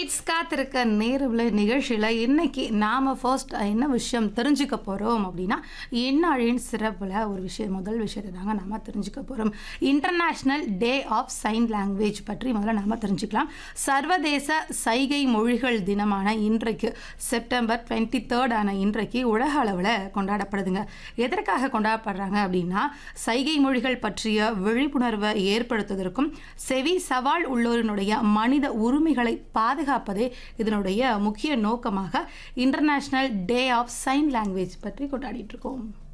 kids காத்திருக்க நேரவில் நிகழ்ச்சியில் இன்னைக்கு நாம் ஃபர்ஸ்ட் என்ன விஷயம் தெரிஞ்சுக்க போகிறோம் அப்படின்னா என்னாழின் சிறப்பில் ஒரு விஷயம் முதல் விஷயத்தை தாங்க நாம் தெரிஞ்சுக்க போகிறோம் international day of sign language பற்றி முதல்ல நாம் தெரிஞ்சுக்கலாம் சர்வதேச சைகை மொழிகள் தினமான இன்றைக்கு செப்டம்பர் டுவெண்ட்டி தேர்ட் ஆன இன்றைக்கு உலக அளவில் கொண்டாடப்படுதுங்க எதற்காக கொண்டாடப்படுறாங்க அப்படின்னா சைகை மொழிகள் பற்றிய விழிப்புணர்வை ஏற்படுத்துவதற்கும் செவி சவால் உள்ளோரினுடைய மனித உரிமைகளை பாதுகாப்பதே இதனுடைய முக்கிய நோக்கமாக international day of sign language பற்றி கொண்டாடிட்டு இருக்கோம்